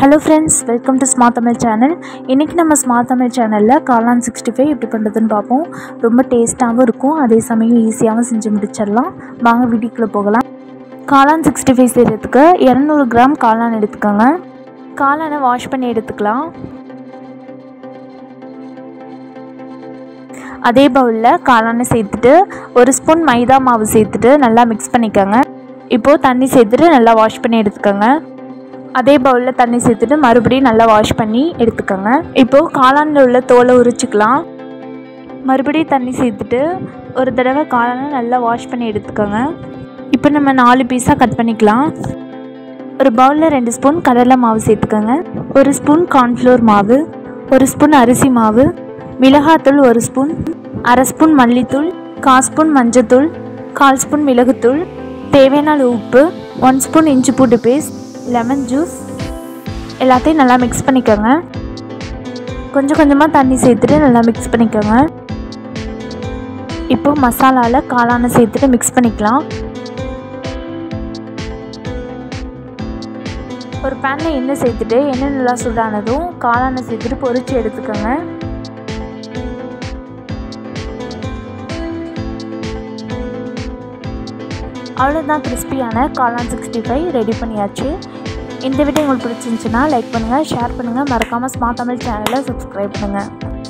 hello friends welcome to smart Tamil channel இன்றைக்கி நம்ம smart Tamil சேனலில் காளான் சிக்ஸ்டி ஃபைவ் எப்படி பண்ணுறதுன்னு பார்ப்போம் ரொம்ப டேஸ்ட்டாகவும் இருக்கும் அதே சமயம் ஈஸியாகவும் செஞ்சு முடிச்சிடலாம் வாங்க வீடியோக்குள்ளே போகலாம் காளான் சிக்ஸ்டி ஃபைவ் செய்கிறதுக்கு இரநூறு கிராம் காளான் எடுத்துக்கோங்க காளானை வாஷ் பண்ணி எடுத்துக்கலாம் அதே பவுலில் காளானை சேர்த்துட்டு ஒரு ஸ்பூன் மைதா மாவு சேர்த்துட்டு நல்லா மிக்ஸ் பண்ணிக்கோங்க இப்போது தண்ணி சேர்த்துட்டு நல்லா வாஷ் பண்ணி எடுத்துக்கோங்க அதே பவுலில் தண்ணி சேர்த்துட்டு மறுபடியும் நல்லா வாஷ் பண்ணி எடுத்துக்கோங்க இப்போது காளானில் உள்ள தோலை உரிச்சிக்கலாம் மறுபடியும் தண்ணி சேர்த்துட்டு ஒரு தடவை காளானை நல்லா வாஷ் பண்ணி எடுத்துக்கோங்க இப்போ நம்ம நாலு பீஸாக கட் பண்ணிக்கலாம் ஒரு பவுலில் ரெண்டு ஸ்பூன் கடலை மாவு சேர்த்துக்கோங்க ஒரு ஸ்பூன் கார்ன்ஃப்ளோர் மாவு ஒரு ஸ்பூன் அரிசி மாவு மிளகாத்தூள் ஒரு ஸ்பூன் அரை ஸ்பூன் மல்லித்தூள் கால் ஸ்பூன் மஞ்சத்தூள் கால் ஸ்பூன் மிளகுத்தூள் தேவையான அளவு உப்பு ஒன் ஸ்பூன் இஞ்சி பூண்டு பேஸ்ட் லெமன் ஜூஸ் எல்லாத்தையும் நல்லா மிக்ஸ் பண்ணிக்கோங்க கொஞ்சம் கொஞ்சமாக தண்ணி சேர்த்துட்டு நல்லா மிக்ஸ் பண்ணிக்கோங்க இப்போ மசாலாவில் காளானை சேர்த்துட்டு மிக்ஸ் பண்ணிக்கலாம் ஒரு பேனில் எண்ணெய் சேர்த்துட்டு எண்ணெய் நல்லா சூடானதும் காளானை சேர்த்துட்டு பொரிச்சு எடுத்துக்கோங்க அவ்வளோதான் கிறிஸ்பியான காளான் சிக்ஸ்டி ஃபைவ் ரெடி பண்ணியாச்சு இந்த வீடியோ உங்களுக்கு பிடிச்சிருந்துச்சுன்னா லைக் பண்ணுங்கள் ஷேர் பண்ணுங்கள் மறக்காமல் ஸ்மார்ட் தமிழ் சேனலை சப்ஸ்கிரைப் பண்ணுங்கள்